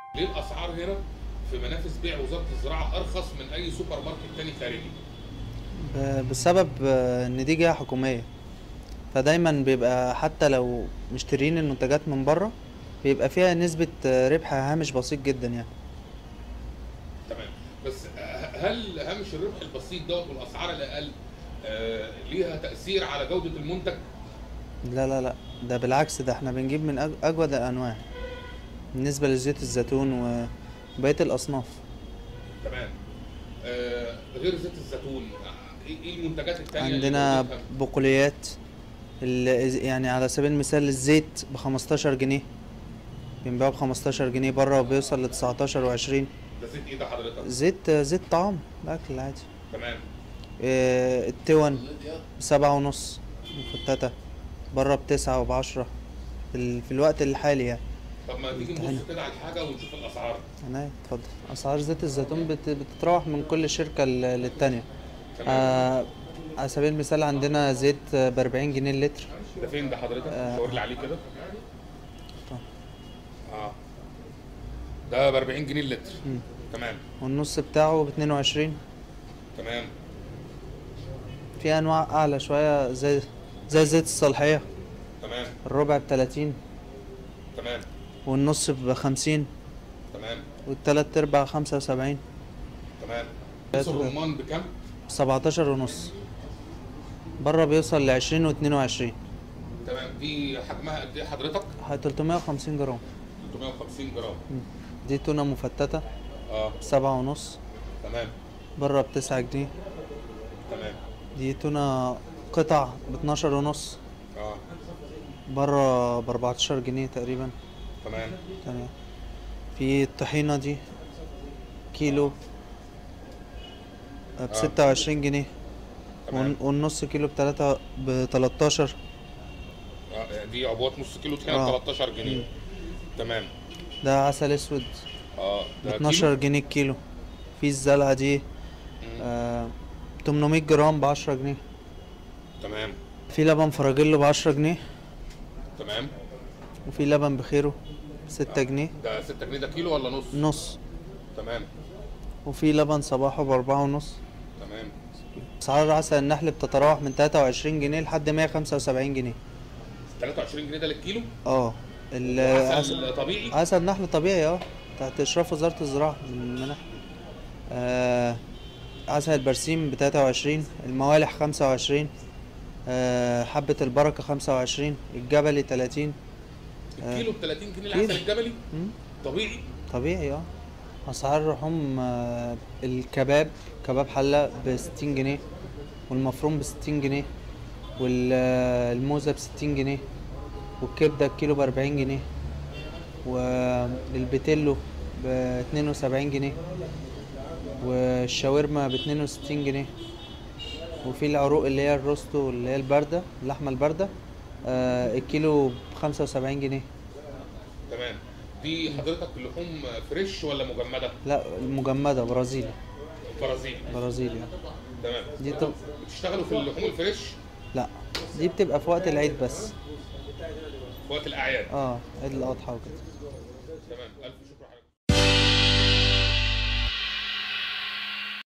ليه الاسعار هنا في منافذ بيع وزاره الزراعه ارخص من اي سوبر ماركت تاني خارجي ب- بسبب آه، ان دي جهة حكومية فدايما بيبقى حتى لو مشترين المنتجات من بره بيبقى فيها نسبة آه، ربح هامش بسيط جدا يعني تمام بس ه- هل هامش الربح البسيط دوت والاسعار الاقل آه، ليها تاثير على جوده المنتج لا لا لا ده بالعكس ده احنا بنجيب من أج- اجود الانواع بالنسبة لزيت الزيتون و- وبقية الاصناف تمام آه، غير زيت الزيتون آه، ايه إيه المنتجات التانية اللي عندنا جودتها؟ بقوليات ال- يعني على سبيل المثال الزيت بخمستاشر جنيه بنبيعه بخمستاشر جنيه بره وبيوصل لتسعتاشر وعشرين ده زيت ايه ده حضرتك زيت زيت طعام الأكل العادي تمام آه، التون بسبعة ونص مفتتة بره بتسعة وبعشرة في, ال... في الوقت الحالي يعني طب ما تيجي هنا. نبص كده على الحاجه ونشوف الاسعار أنا اتفضل أسعار زيت الزيتون بت... بتتراوح من كل شركة ل- للتانية تمام آه على سبيل المثال عندنا زيت بأربعين جنيه اللتر ده فين ده حضرتك آه. شاور لي عليه كده طب. اه ده ب 40 جنيه اللتر مم. تمام والنص بتاعه باتنين وعشرين تمام في أنواع أعلى شوية زي زي زيت الصالحية تمام الربع بتلاتين تمام والنص بخمسين تمام والتلات أرباع خمسة وسبعين تمام كيس الرمان بكام؟ سبعتاشر ونص بره بيوصل لعشرين واتنين وعشرين تمام دي حجمها قد ايه حضرتك؟ تلتمية وخمسين جرام 350 جرام دي تونة مفتتة اه بسبعة ونص تمام بره بتسعة جنيه تمام دي تونة قطع باتناشر ونص اه بره بأربعتاشر جنيه تقريبا تمام تمام في الطحينة دي كيلو بستة وعشرين جنيه تمام والن- والنص كيلو بتلاتة بتلاتاشر آه دي عبوات نص كيلو طحينه آه. 13 جنيه تمام ده عسل اسود اه ده باتناشر جنيه الكيلو في الزلعة دي كيلو؟ مم. آه 800 جرام بعشرة جنيه تمام في لبن فراجيلو بعشرة جنيه تمام وفي لبن بخيره ستة جنيه ده 6 جنيه ده كيلو ولا نص؟ نص تمام وفي لبن صباحه بأربعة ونص تمام أسعار عسل النحل بتتراوح من تلاتة وعشرين جنيه لحد مية خمسة وسبعين جنيه 23 جنيه ده للكيلو اه ال- عسل عسل طبيعي عسل نحل طبيعي اه تحت إشراف وزارة الزراعة من المنح آه عسل البرسيم بتلاتة وعشرين الموالح خمسة وعشرين آه حبة البركة خمسة وعشرين الجبلي تلاتين الكيلو ب 30 جنيه كيلو. العسل الجبلي مم. طبيعي طبيعي اه اسعار اللحوم آه، الكباب كباب حله بستين جنيه والمفروم بستين جنيه والموزه بستين جنيه والكبده الكيلو بأربعين جنيه والبيتيلو باتنين وسبعين جنيه والشاورما باتنين وستين جنيه وفي العروق اللي هي الروستو اللي هي الباردة اللحمة الباردة آه، الكيلو بخمسة وسبعين جنيه تمام دي حضرتك اللحوم فريش ولا مجمده؟ لا المجمدة برازيلي برازيلي برازيلي تمام دي طب بتشتغلوا في اللحوم الفريش لا دي بتبقى في وقت العيد بس في وقت الاعياد اه عيد الاضحى وكده